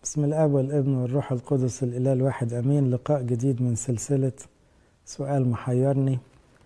بسم الاب والابن والروح القدس الاله الواحد امين لقاء جديد من سلسله سؤال محيرني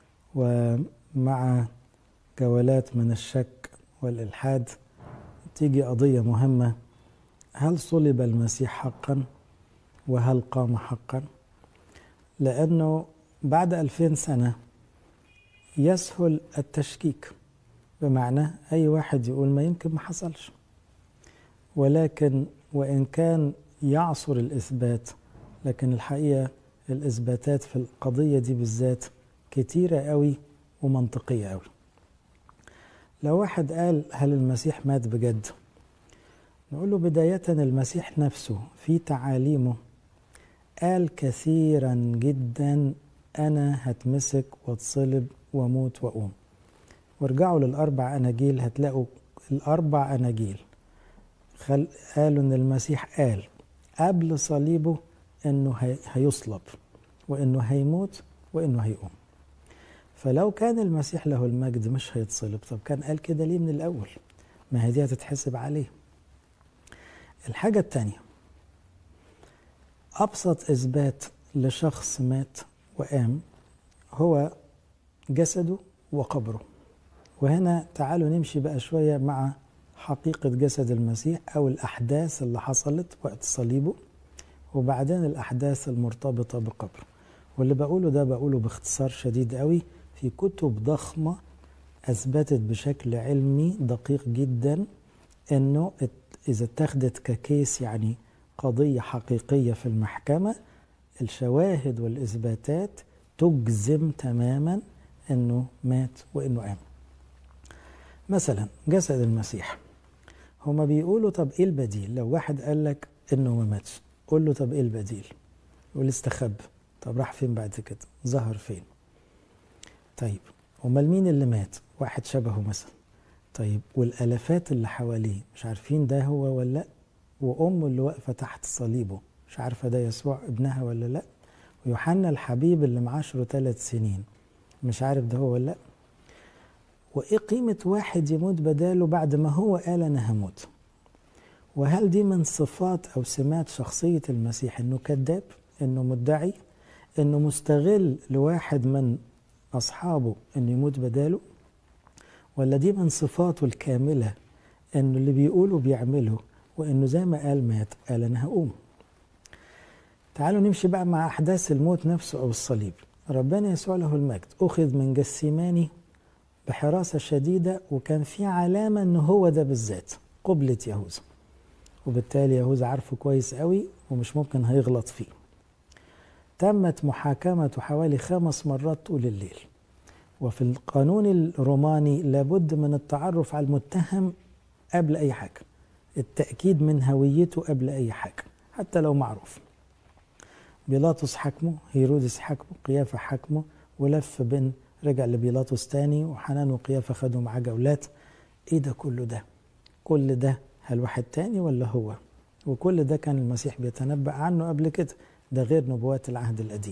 ومع جولات من الشك والالحاد تيجي قضيه مهمه هل صلب المسيح حقا وهل قام حقا لانه بعد ألفين سنه يسهل التشكيك بمعنى اي واحد يقول ما يمكن ما حصلش ولكن وإن كان يعصر الإثبات لكن الحقيقة الإثباتات في القضية دي بالذات كتيرة قوي ومنطقية قوي لو واحد قال هل المسيح مات بجد نقول له بداية المسيح نفسه في تعاليمه قال كثيرا جدا أنا هتمسك واتصلب واموت وأقوم وارجعوا للأربع أناجيل هتلاقوا الأربع أناجيل خل... قالوا ان المسيح قال قبل صليبه انه هي... هيصلب وانه هيموت وانه هيقوم فلو كان المسيح له المجد مش هيتصلب طب كان قال كده ليه من الاول ما هي دي هتتحسب عليه الحاجة التانية أبسط إثبات لشخص مات وقام هو جسده وقبره وهنا تعالوا نمشي بقى شوية مع حقيقة جسد المسيح أو الأحداث اللي حصلت وقت صليبه وبعدين الأحداث المرتبطة بقبره واللي بقوله ده بقوله باختصار شديد قوي في كتب ضخمة أثبتت بشكل علمي دقيق جدا أنه إذا اتخذت ككيس يعني قضية حقيقية في المحكمة الشواهد والإثباتات تجزم تماما أنه مات وأنه قام مثلا جسد المسيح هما بيقولوا طب ايه البديل لو واحد قال لك انه ما ماتش قول له طب ايه البديل يقول استخب طب راح فين بعد كده ظهر فين طيب امال مين اللي مات واحد شبهه مثلا طيب والالافات اللي حواليه مش عارفين ده هو ولا لا وامه اللي واقفه تحت صليبه مش عارفه ده يسوع ابنها ولا لا ويوحنا الحبيب اللي معاشره ثلاث سنين مش عارف ده هو ولا لا وايه قيمة واحد يموت بداله بعد ما هو قال انا هموت وهل دي من صفات او سمات شخصية المسيح انه كذاب انه مدعي انه مستغل لواحد من اصحابه انه يموت بداله ولا دي من صفاته الكاملة انه اللي بيقوله بيعمله وانه زي ما قال مات قال انا هقوم تعالوا نمشي بقى مع احداث الموت نفسه او الصليب ربنا يسوع له المجد اخذ من جسيماني بحراسة شديدة وكان في علامة أنه هو ده بالذات قبلة يهوذا وبالتالي يهوذا عارفه كويس قوي ومش ممكن هيغلط فيه تمت محاكمته حوالي خمس مرات طول الليل وفي القانون الروماني لابد من التعرف على المتهم قبل أي حاجة التأكيد من هويته قبل أي حاجة حتى لو معروف بيلاطس حكمه هيرودس حكمه قيافة حكمه ولف بين رجع لبيلاطس تاني وحنان وقيافة خدوا معاه جولات ايه ده كله ده كل ده هل واحد تاني ولا هو وكل ده كان المسيح بيتنبأ عنه قبل كده ده غير نبوات العهد القديم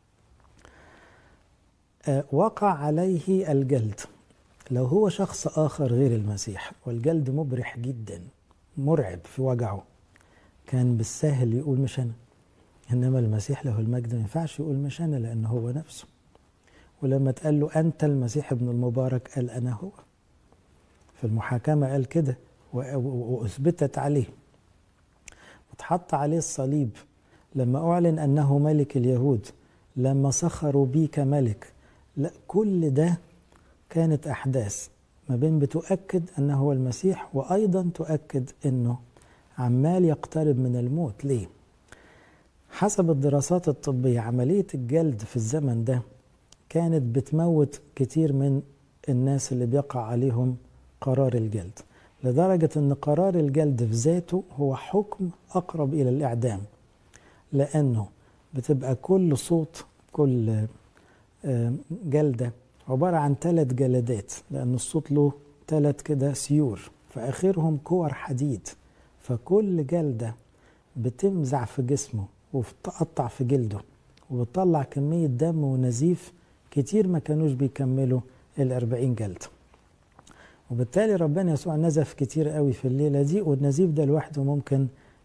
آه وقع عليه الجلد لو هو شخص آخر غير المسيح والجلد مبرح جدا مرعب في وجعه كان بالساهل يقول مش أنا إنما المسيح له المجد ما ينفعش يقول مش أنا لأنه هو نفسه ولما تقال له أنت المسيح ابن المبارك قال أنا هو في المحاكمة قال كده وأثبتت عليه واتحط عليه الصليب لما أعلن أنه ملك اليهود لما سخروا بيه كملك لا كل ده كانت أحداث ما بين بتؤكد أنه هو المسيح وأيضا تؤكد أنه عمال يقترب من الموت ليه؟ حسب الدراسات الطبية عملية الجلد في الزمن ده كانت بتموت كتير من الناس اللي بيقع عليهم قرار الجلد لدرجة أن قرار الجلد في ذاته هو حكم أقرب إلى الإعدام لأنه بتبقى كل صوت كل جلدة عبارة عن ثلاث جلدات لأن الصوت له ثلاث كده سيور فآخرهم كور حديد فكل جلدة بتمزع في جسمه وبتقطع في جلده وبتطلع كمية دم ونزيف كتير ما كانوش بيكملوا الأربعين جلد وبالتالي ربنا يسوع نزف كتير قوي في الليلة دي والنزيف ده لوحده ممكن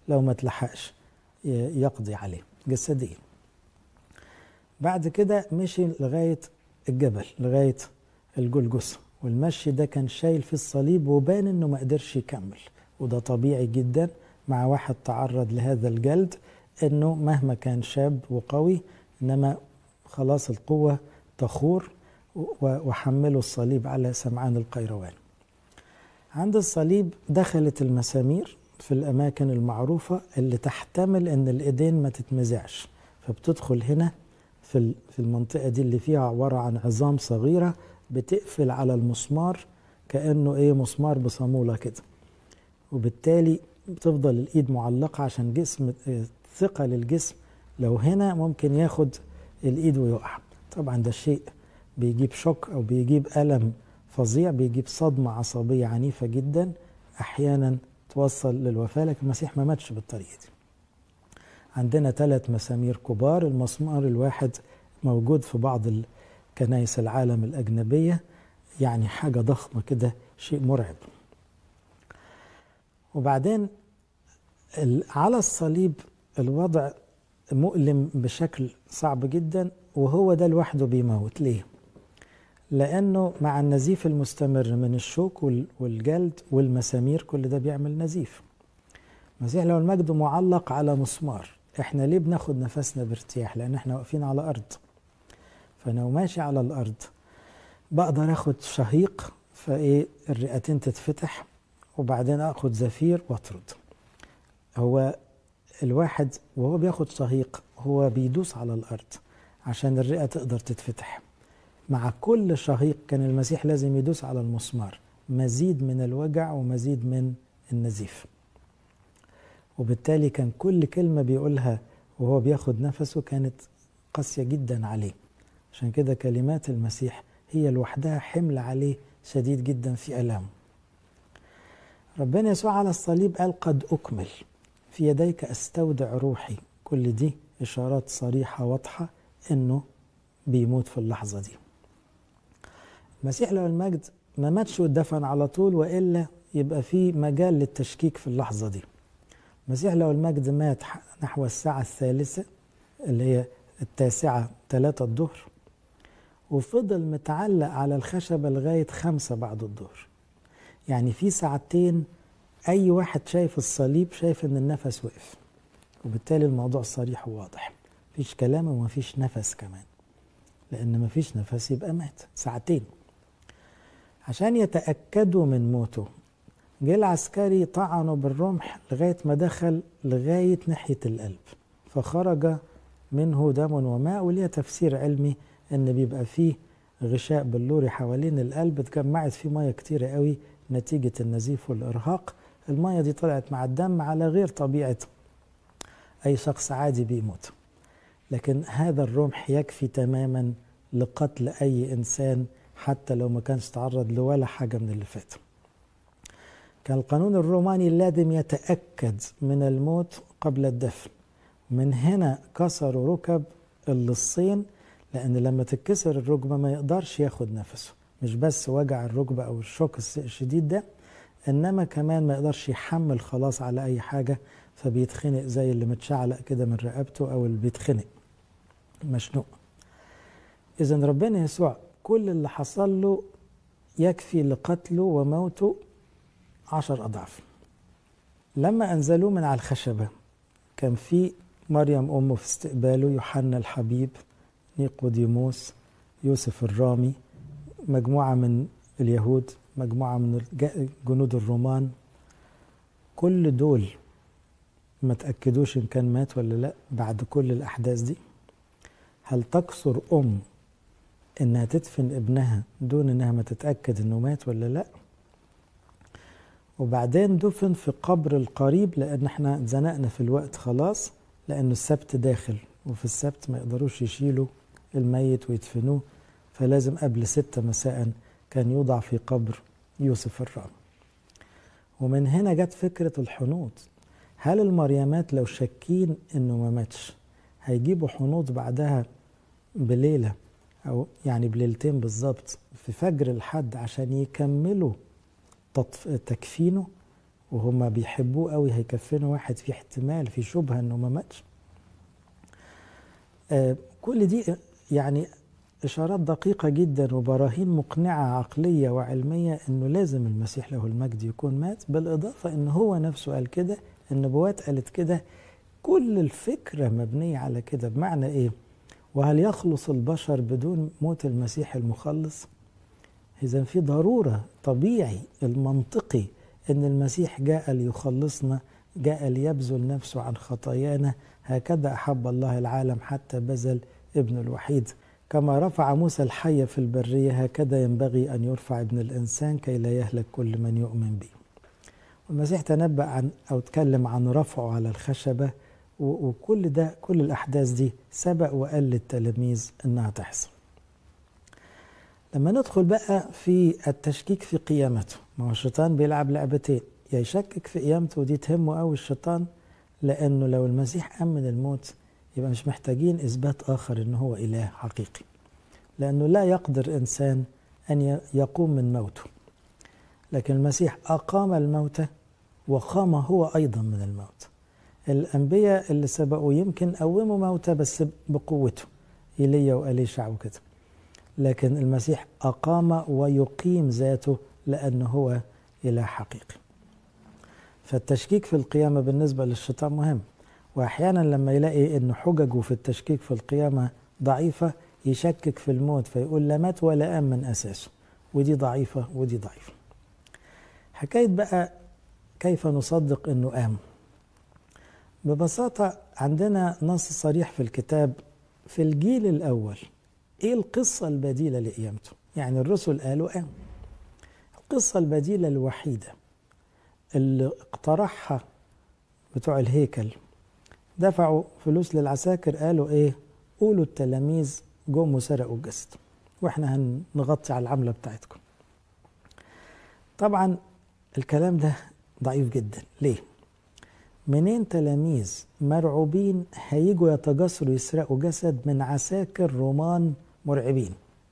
لو ما تلحقش يقضي عليه جسديا بعد كده مشي لغاية الجبل لغاية الجلجسة والمشي ده كان شايل في الصليب وبان انه ما قدرش يكمل وده طبيعي جدا مع واحد تعرض لهذا الجلد انه مهما كان شاب وقوي انما خلاص القوة تخور وحملوا الصليب على سمعان القيروان عند الصليب دخلت المسامير في الأماكن المعروفة اللي تحتمل أن الإيدين ما تتمزعش فبتدخل هنا في في المنطقة دي اللي فيها عبارة عن عظام صغيرة بتقفل على المسمار كأنه إيه مسمار بصامولة كده وبالتالي بتفضل الإيد معلقة عشان جسم ثقل الجسم لو هنا ممكن ياخد الإيد ويقع طبعا ده شيء بيجيب شوك أو بيجيب ألم فظيع بيجيب صدمة عصبية عنيفة جدا أحيانا توصل للوفاة لكن المسيح ما ماتش بالطريقة دي عندنا ثلاث مسامير كبار المسمار الواحد موجود في بعض كنايس العالم الأجنبية يعني حاجة ضخمة كده شيء مرعب وبعدين على الصليب الوضع مؤلم بشكل صعب جدا وهو ده لوحده بيموت ليه؟ لأنه مع النزيف المستمر من الشوك والجلد والمسامير كل ده بيعمل نزيف المسيح لو المجد معلق على مسمار احنا ليه بناخد نفسنا بارتياح لأن احنا واقفين على أرض فلو ماشي على الأرض بقدر اخد شهيق فايه الرئتين تتفتح وبعدين اخد زفير واطرد هو الواحد وهو بياخد شهيق هو بيدوس على الارض عشان الرئه تقدر تتفتح مع كل شهيق كان المسيح لازم يدوس على المسمار مزيد من الوجع ومزيد من النزيف وبالتالي كان كل كلمة بيقولها وهو بياخد نفسه كانت قاسية جدا عليه عشان كده كلمات المسيح هي لوحدها حمل عليه شديد جدا في ألامه ربنا يسوع على الصليب قال قد أكمل في يديك أستودع روحي كل دي إشارات صريحة واضحة إنه بيموت في اللحظة دي المسيح له المجد ما ماتش واتدفن على طول وإلا يبقى في مجال للتشكيك في اللحظة دي المسيح له المجد مات نحو الساعة الثالثة اللي هي التاسعة ثلاثة الظهر وفضل متعلق على الخشبة لغاية خمسة بعد الظهر يعني في ساعتين أي واحد شايف الصليب شايف إن النفس وقف وبالتالي الموضوع صريح وواضح مفيش كلام ومفيش نفس كمان لأن مفيش نفس يبقى مات ساعتين عشان يتأكدوا من موته جه العسكري طعنه بالرمح لغاية ما دخل لغاية ناحية القلب فخرج منه دم وماء وليه تفسير علمي ان بيبقى فيه غشاء بلوري حوالين القلب اتجمعت فيه ميه كتيرة قوي نتيجة النزيف والإرهاق المية دي طلعت مع الدم على غير طبيعة أي شخص عادي بيموت لكن هذا الرمح يكفي تماما لقتل أي إنسان حتى لو ما كانش تعرض لولا حاجة من اللي فات كان القانون الروماني لازم يتأكد من الموت قبل الدفن من هنا كسروا ركب اللصين لأن لما تتكسر الركبة ما يقدرش ياخد نفسه مش بس وجع الركبة أو الشوك الشديد ده إنما كمان ما يقدرش يحمل خلاص على أي حاجة فبيتخنق زي اللي متشعلق كده من رقبته أو اللي بيتخنق مشنوق إذا ربنا يسوع كل اللي حصل له يكفي لقتله وموته عشر أضعاف لما أنزلوه من على الخشبة كان في مريم أمه في استقباله يوحنا الحبيب نيقوديموس يوسف الرامي مجموعة من اليهود مجموعة من جنود الرومان كل دول ما تأكدوش إن كان مات ولا لا بعد كل الأحداث دي هل تكسر أم إنها تدفن ابنها دون إنها ما تتأكد إنه مات ولا لا وبعدين دفن في قبر القريب لأن احنا اتزنقنا في الوقت خلاص لأنه السبت داخل وفي السبت ما يقدروش يشيلوا الميت ويدفنوه فلازم قبل ستة مساء كان يوضع في قبر يوسف الرام ومن هنا جت فكرة الحنوط هل المريمات لو شاكين انه ما ماتش هيجيبوا حنوط بعدها بليلة او يعني بليلتين بالظبط في فجر الحد عشان يكملوا تكفينه وهم بيحبوه قوي هيكفنوا واحد في احتمال في شبهة انه ما ماتش آه كل دي يعني إشارات دقيقة جدا وبراهين مقنعة عقلية وعلمية أنه لازم المسيح له المجد يكون مات بالإضافة أنه هو نفسه قال كده النبوات قالت كده كل الفكرة مبنية على كده بمعنى إيه؟ وهل يخلص البشر بدون موت المسيح المخلص؟ إذا في ضرورة طبيعي المنطقي أن المسيح جاء ليخلصنا جاء ليبذل نفسه عن خطايانا هكذا أحب الله العالم حتى بذل ابن الوحيد كما رفع موسى الحي في البرية هكذا ينبغي أن يرفع ابن الإنسان كي لا يهلك كل من يؤمن به والمسيح تنبأ عن أو تكلم عن رفعه على الخشبة وكل ده كل الأحداث دي سبق وقال للتلاميذ أنها تحصل لما ندخل بقى في التشكيك في قيامته ما هو الشيطان بيلعب لعبتين يا يشكك في قيامته ودي تهمه قوي الشيطان لأنه لو المسيح أمن الموت يبقى مش محتاجين إثبات آخر إن هو إله حقيقي لأنه لا يقدر إنسان أن يقوم من موته لكن المسيح أقام الموتى وقام هو أيضا من الموت الأنبياء اللي سبقوا يمكن قوموا موتى بس بقوته إيليا وأليشع وكده لكن المسيح أقام ويقيم ذاته لأنه هو إله حقيقي فالتشكيك في القيامة بالنسبة للشيطان مهم وأحيانا لما يلاقي أن حججه في التشكيك في القيامة ضعيفة يشكك في الموت فيقول لا مات ولا قام من أساسه ودي ضعيفة ودي ضعيفة حكاية بقى كيف نصدق أنه قام ببساطة عندنا نص صريح في الكتاب في الجيل الأول إيه القصة البديلة لقيامته يعني الرسل قالوا قام القصة البديلة الوحيدة اللي اقترحها بتوع الهيكل دفعوا فلوس للعساكر قالوا ايه قولوا التلاميذ جم وسرقوا الجسد واحنا هنغطي على العمله بتاعتكم طبعا الكلام ده ضعيف جدا ليه منين تلاميذ مرعوبين هيجوا يتجسروا يسرقوا جسد من عساكر رومان مرعبين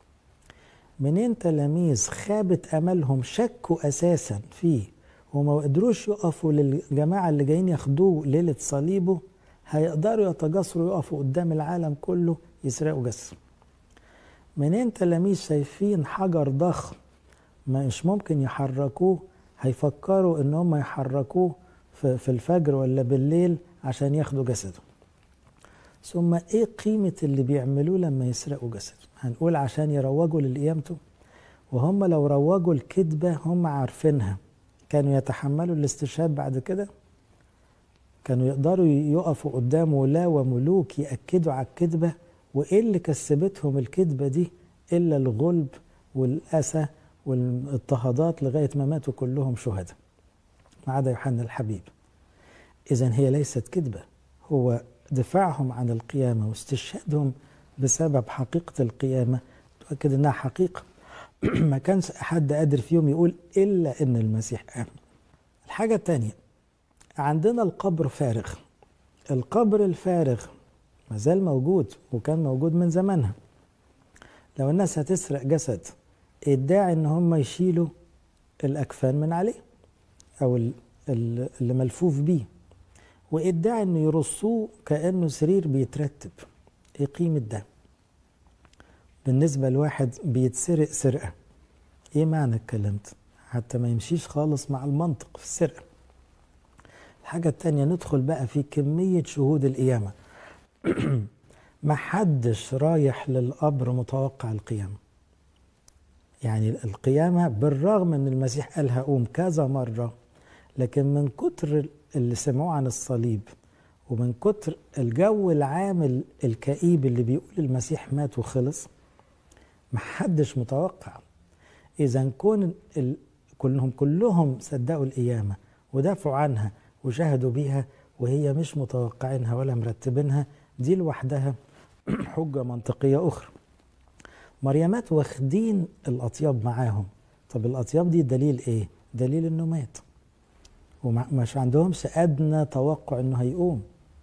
منين تلاميذ خابت املهم شكوا اساسا فيه وما قدروش يقفوا للجماعه اللي جايين ياخدوه ليله صليبه هيقدروا يتجسروا يقفوا قدام العالم كله يسرقوا جسد منين تلاميذ شايفين حجر ضخم مش ممكن يحركوه هيفكروا ان هم يحركوه في الفجر ولا بالليل عشان ياخدوا جسده ثم ايه قيمة اللي بيعملوه لما يسرقوا جسده هنقول عشان يروجوا لقيامته وهم لو روجوا الكذبة هم عارفينها كانوا يتحملوا الاستشهاد بعد كده كانوا يقدروا يقفوا قدام ولاة وملوك يأكدوا على الكذبة وإيه اللي كسبتهم الكذبة دي إلا الغلب والأسى والاضطهادات لغاية ما ماتوا كلهم شهداء ما عدا يوحنا الحبيب إذا هي ليست كذبة هو دفاعهم عن القيامة واستشهادهم بسبب حقيقة القيامة تؤكد إنها حقيقة ما كانش حد قادر فيهم يقول إلا إن المسيح قام الحاجة الثانية عندنا القبر فارغ القبر الفارغ ما زال موجود وكان موجود من زمانها لو الناس هتسرق جسد ادعي ان هم يشيلوا الاكفان من عليه او اللي ملفوف بيه وادعي انه يرصوه كانه سرير بيترتب ايه قيمه ده بالنسبه لواحد بيتسرق سرقه ايه معنى الكلام ده حتى ما يمشيش خالص مع المنطق في السرقه الحاجة التانية ندخل بقى في كمية شهود القيامة ما حدش رايح للقبر متوقع القيامة يعني القيامة بالرغم ان المسيح قال هقوم كذا مرة لكن من كتر اللي سمعوه عن الصليب ومن كتر الجو العام الكئيب اللي بيقول المسيح مات وخلص ما حدش متوقع اذا كون كلهم كلهم صدقوا القيامة ودافعوا عنها وشهدوا بيها وهي مش متوقعينها ولا مرتبينها دي لوحدها حجة منطقية أخرى مريمات واخدين الأطياب معاهم طب الأطياب دي دليل إيه؟ دليل إنه مات ومش عندهمش أدنى توقع إنه هيقوم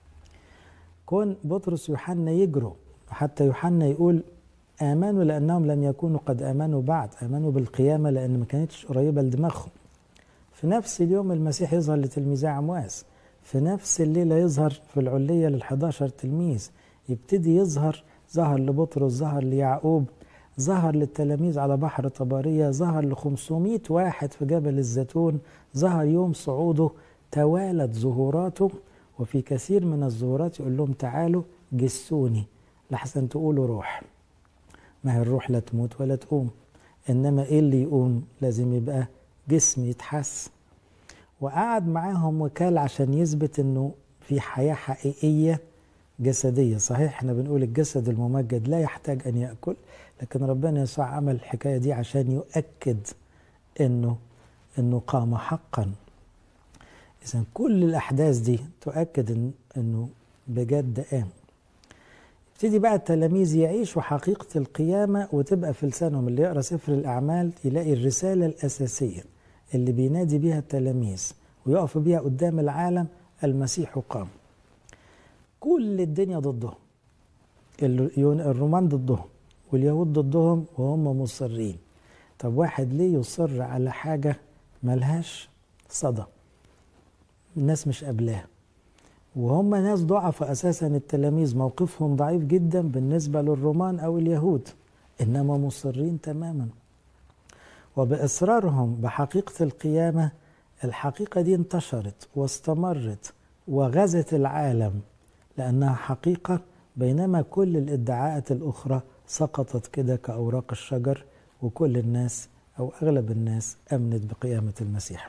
كون بطرس ويوحنا يجروا حتى يوحنا يقول آمنوا لأنهم لم يكونوا قد آمنوا بعد آمنوا بالقيامة لأن ما كانتش قريبة لدماغهم في نفس اليوم المسيح يظهر لتلميذي عمواس في نفس الليلة يظهر في العلية لل11 تلميذ يبتدي يظهر ظهر لبطرس ظهر ليعقوب ظهر للتلاميذ على بحر طبرية ظهر ل 500 واحد في جبل الزيتون ظهر يوم صعوده توالت ظهوراته وفي كثير من الظهورات يقول لهم تعالوا جسوني لحسن تقولوا روح ما هي الروح لا تموت ولا تقوم انما ايه اللي يقوم لازم يبقى جسم يتحس وقعد معاهم وكال عشان يثبت انه في حياه حقيقيه جسديه صحيح احنا بنقول الجسد الممجد لا يحتاج ان ياكل لكن ربنا يسوع عمل الحكايه دي عشان يؤكد انه انه قام حقا اذا كل الاحداث دي تؤكد إن انه بجد قام يبتدي بقى التلاميذ يعيشوا حقيقة القيامة وتبقى في لسانهم اللي يقرأ سفر الأعمال يلاقي الرسالة الأساسية اللي بينادي بيها التلاميذ ويقف بيها قدام العالم المسيح قام كل الدنيا ضدهم الرومان ضدهم واليهود ضدهم وهم مصرين طب واحد ليه يصر على حاجة ملهاش صدى الناس مش قابلاها وهم ناس ضعف اساسا التلاميذ موقفهم ضعيف جدا بالنسبه للرومان او اليهود انما مصرين تماما وباصرارهم بحقيقه القيامه الحقيقه دي انتشرت واستمرت وغزت العالم لانها حقيقه بينما كل الادعاءات الاخرى سقطت كده كاوراق الشجر وكل الناس او اغلب الناس امنت بقيامه المسيح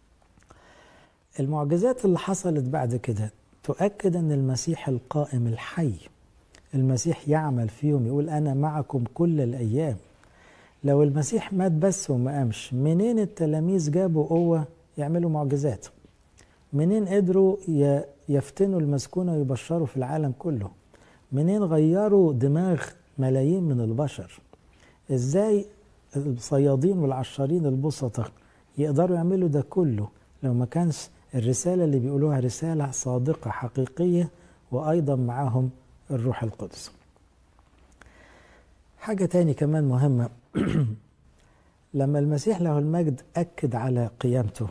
المعجزات اللي حصلت بعد كده تؤكد ان المسيح القائم الحي المسيح يعمل فيهم يقول انا معكم كل الايام لو المسيح مات بس وما قامش منين التلاميذ جابوا قوه يعملوا معجزات منين قدروا يفتنوا المسكونه ويبشروا في العالم كله منين غيروا دماغ ملايين من البشر ازاي الصيادين والعشارين البسطة يقدروا يعملوا ده كله لو ما كانش الرسالة اللي بيقولوها رسالة صادقة حقيقية وأيضا معهم الروح القدس حاجة تاني كمان مهمة لما المسيح له المجد أكد على قيامته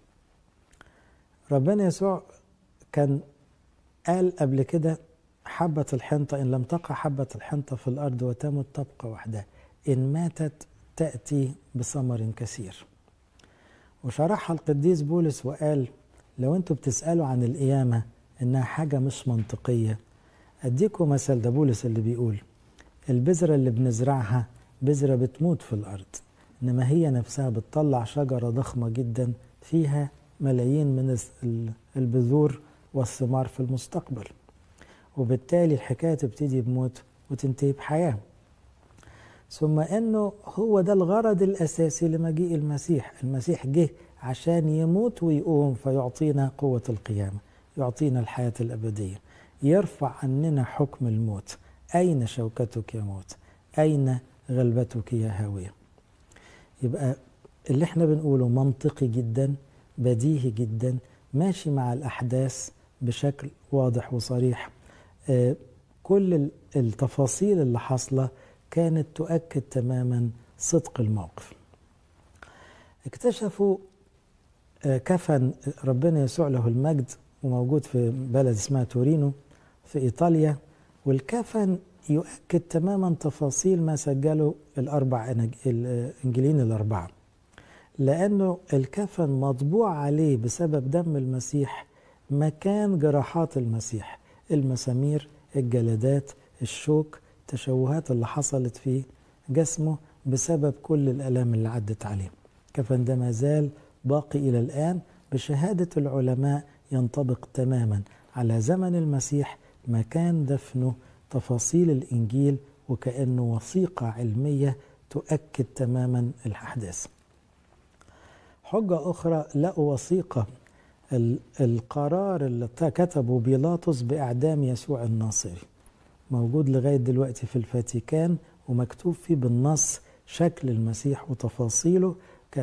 ربنا يسوع كان قال قبل كده حبة الحنطة إن لم تقع حبة الحنطة في الأرض وتمت تبقى وحدها إن ماتت تأتي بثمر كثير وشرحها القديس بولس وقال لو انتوا بتسألوا عن القيامة انها حاجة مش منطقية اديكم مثل ده بولس اللي بيقول البذرة اللي بنزرعها بذرة بتموت في الأرض إنما هي نفسها بتطلع شجرة ضخمة جدا فيها ملايين من البذور والثمار في المستقبل وبالتالي الحكاية تبتدي بموت وتنتهي بحياة ثم أنه هو ده الغرض الأساسي لمجيء المسيح المسيح جه عشان يموت ويقوم فيعطينا قوة القيامة يعطينا الحياة الأبدية يرفع عننا حكم الموت أين شوكتك يا موت أين غلبتك يا هاوية يبقى اللي احنا بنقوله منطقي جدا بديهي جدا ماشي مع الأحداث بشكل واضح وصريح آه كل التفاصيل اللي حاصلة كانت تؤكد تماما صدق الموقف اكتشفوا كفن ربنا يسوع له المجد وموجود في بلد اسمها تورينو في ايطاليا والكفن يؤكد تماما تفاصيل ما سجله الاربع الانجيلين الاربعه لانه الكفن مطبوع عليه بسبب دم المسيح مكان جراحات المسيح المسامير الجلدات الشوك التشوهات اللي حصلت في جسمه بسبب كل الالام اللي عدت عليه كفن ده ما زال باقي إلى الآن بشهادة العلماء ينطبق تماما على زمن المسيح مكان دفنه تفاصيل الإنجيل وكأنه وثيقة علمية تؤكد تماما الأحداث حجة أخرى لقوا وثيقة القرار اللي كتبه بيلاطس بإعدام يسوع الناصري موجود لغاية دلوقتي في الفاتيكان ومكتوب فيه بالنص شكل المسيح وتفاصيله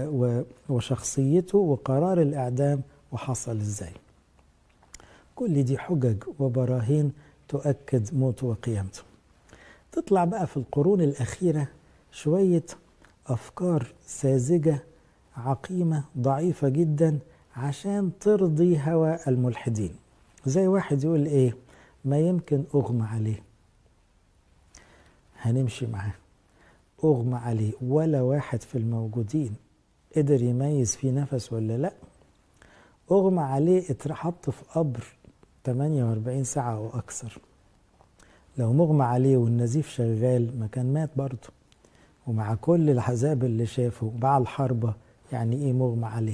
وشخصيته وقرار الإعدام وحصل إزاي كل دي حجج وبراهين تؤكد موته وقيامته تطلع بقى في القرون الأخيرة شوية أفكار ساذجة عقيمة ضعيفة جدا عشان ترضي هوى الملحدين زي واحد يقول ايه ما يمكن اغمى عليه هنمشي معاه اغمى عليه ولا واحد في الموجودين قدر يميز فيه نفس ولا لا اغمى عليه اتحط في قبر 48 ساعة او اكثر لو مغمى عليه والنزيف شغال ما كان مات برضه ومع كل العذاب اللي شافه مع الحربة يعني ايه مغمى عليه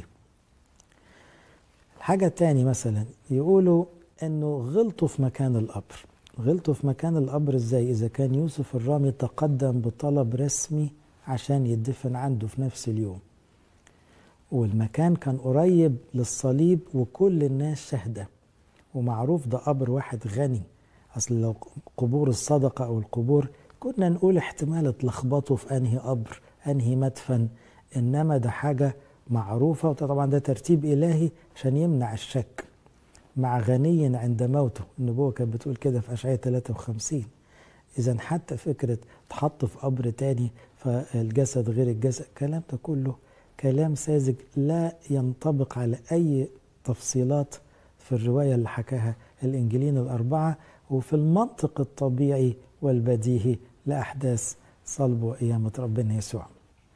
حاجة تاني مثلا يقولوا انه غلطوا في مكان القبر غلطوا في مكان القبر ازاي اذا كان يوسف الرامي تقدم بطلب رسمي عشان يدفن عنده في نفس اليوم والمكان كان قريب للصليب وكل الناس شهده ومعروف ده قبر واحد غني اصل لو قبور الصدقه او القبور كنا نقول احتمال اتلخبطوا في انهي قبر انهي مدفن انما ده حاجه معروفه وطبعا ده ترتيب الهي عشان يمنع الشك مع غني عند موته النبوه كانت بتقول كده في اشعياء 53 اذا حتى فكره تحط في قبر تاني فالجسد غير الجسد الكلام ده كله كلام ساذج لا ينطبق على اي تفصيلات في الروايه اللي حكاها الانجيلين الاربعه وفي المنطق الطبيعي والبديهي لاحداث صلب وقيامه ربنا يسوع.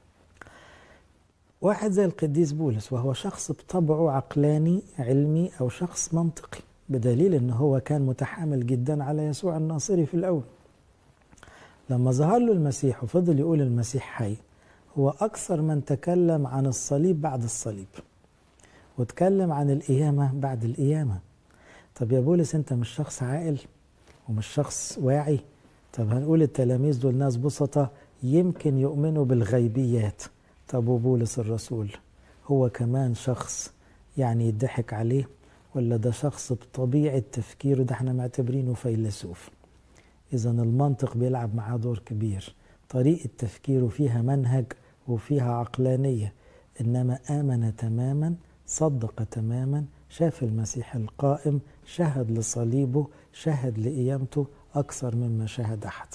واحد زي القديس بولس وهو شخص بطبعه عقلاني علمي او شخص منطقي بدليل ان هو كان متحامل جدا على يسوع الناصري في الاول. لما ظهر له المسيح وفضل يقول المسيح حي هو اكثر من تكلم عن الصليب بعد الصليب. وتكلم عن القيامه بعد القيامه. طب يا بولس انت مش شخص عاقل ومش شخص واعي طب هنقول التلاميذ دول ناس بسطة يمكن يؤمنوا بالغيبيات طب وبولس الرسول هو كمان شخص يعني يضحك عليه ولا ده شخص بطبيعة تفكيره ده احنا معتبرينه فيلسوف إذا المنطق بيلعب معاه دور كبير طريقة تفكيره فيها منهج وفيها عقلانية إنما آمن تماما صدق تماما شاف المسيح القائم شهد لصليبه شهد لقيامته أكثر مما شهد أحد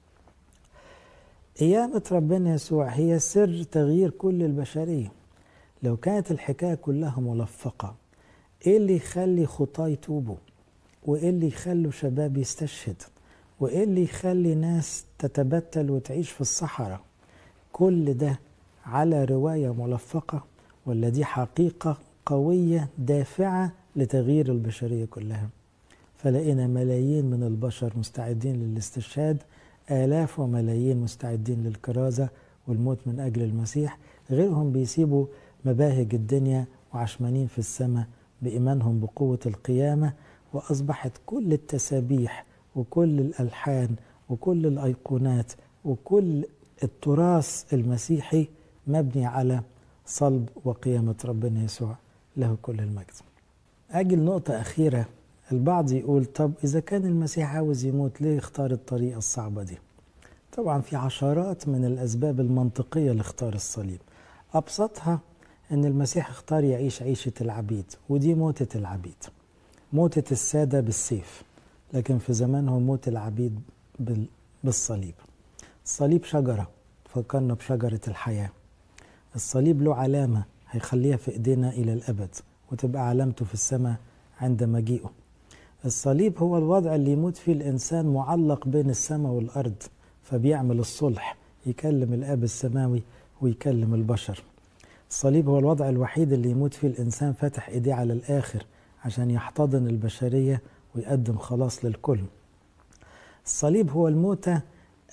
قيامة ربنا يسوع هي سر تغيير كل البشرية لو كانت الحكاية كلها ملفقة إيه اللي يخلي خطاة يتوبوا وإيه اللي يخلوا شباب يستشهد وإيه اللي يخلي ناس تتبتل وتعيش في الصحراء كل ده على رواية ملفقة ولا دي حقيقة قوية دافعة لتغيير البشرية كلها فلقينا ملايين من البشر مستعدين للاستشهاد آلاف وملايين مستعدين للكرازة والموت من أجل المسيح غيرهم بيسيبوا مباهج الدنيا وعشمانين في السماء بإيمانهم بقوة القيامة وأصبحت كل التسابيح وكل الألحان وكل الأيقونات وكل التراث المسيحي مبني على صلب وقيامة ربنا يسوع له كل المجد أجي لنقطة أخيرة البعض يقول طب إذا كان المسيح عاوز يموت ليه يختار الطريقة الصعبة دي طبعا في عشرات من الأسباب المنطقية لاختار الصليب أبسطها أن المسيح اختار يعيش عيشة العبيد ودي موتة العبيد موتة السادة بالسيف لكن في زمانهم موت العبيد بالصليب الصليب شجرة فكرنا بشجرة الحياة الصليب له علامة هيخليها في ايدينا الى الابد وتبقى علامته في السماء عند مجيئه الصليب هو الوضع اللي يموت فيه الانسان معلق بين السماء والارض فبيعمل الصلح يكلم الاب السماوي ويكلم البشر الصليب هو الوضع الوحيد اللي يموت فيه الانسان فاتح ايديه على الاخر عشان يحتضن البشريه ويقدم خلاص للكل الصليب هو الموتة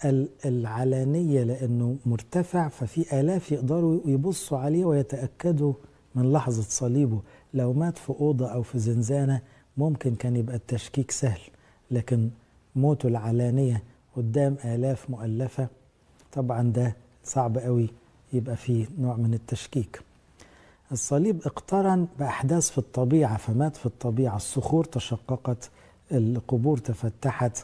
العلانية لأنه مرتفع ففي آلاف يقدروا يبصوا عليه ويتأكدوا من لحظة صليبه لو مات في أوضة أو في زنزانة ممكن كان يبقى التشكيك سهل لكن موته العلانية قدام آلاف مؤلفة طبعا ده صعب قوي يبقى فيه نوع من التشكيك الصليب اقترن بأحداث في الطبيعة فمات في الطبيعة الصخور تشققت القبور تفتحت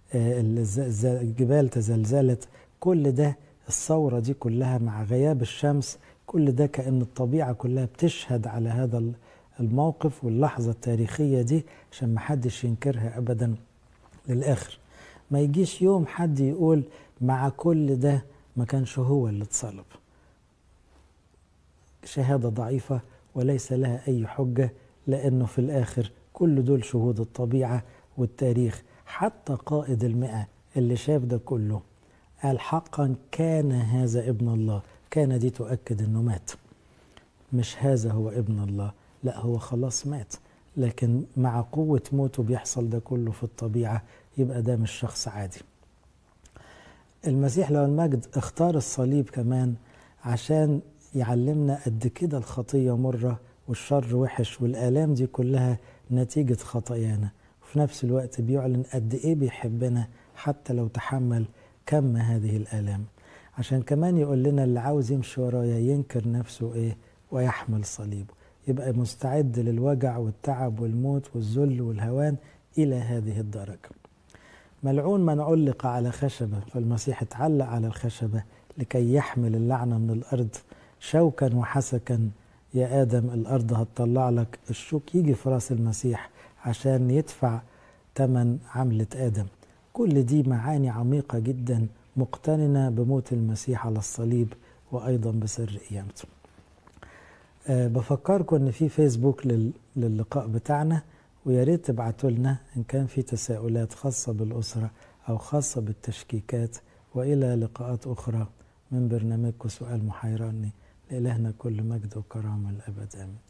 الجبال تزلزلت كل ده الثورة دي كلها مع غياب الشمس كل ده كأن الطبيعة كلها بتشهد على هذا الموقف واللحظة التاريخية دي عشان ما حدش ينكرها أبدا للآخر ما يجيش يوم حد يقول مع كل ده ما كانش هو اللي اتصلب شهادة ضعيفة وليس لها أي حجة لأنه في الآخر كل دول شهود الطبيعة والتاريخ حتى قائد المئة اللي شاف ده كله قال حقا كان هذا ابن الله كان دي تؤكد انه مات مش هذا هو ابن الله لا هو خلاص مات لكن مع قوة موته بيحصل ده كله في الطبيعة يبقى ده مش شخص عادي المسيح له المجد اختار الصليب كمان عشان يعلمنا قد كده الخطية مرة والشر وحش والآلام دي كلها نتيجة خطايانا وفي نفس الوقت بيعلن قد إيه بيحبنا حتى لو تحمل كم هذه الآلام عشان كمان يقول لنا اللي عاوز يمشي ورايا ينكر نفسه إيه ويحمل صليبه يبقى مستعد للوجع والتعب والموت والذل والهوان إلى هذه الدرجة ملعون من علق على خشبة فالمسيح اتعلق على الخشبة لكي يحمل اللعنة من الأرض شوكا وحسكا يا آدم الأرض هتطلع لك الشوك يجي في راس المسيح عشان يدفع ثمن عملة آدم كل دي معاني عميقة جدا مقترنة بموت المسيح على الصليب وأيضا بسر قيامته أه بفكركم ان في فيسبوك للقاء بتاعنا ويا ريت تبعتوا لنا ان كان في تساؤلات خاصه بالاسره او خاصه بالتشكيكات والى لقاءات اخرى من برنامجكم سؤال محيرني لالهنا كل مجد وكرامه الابد امين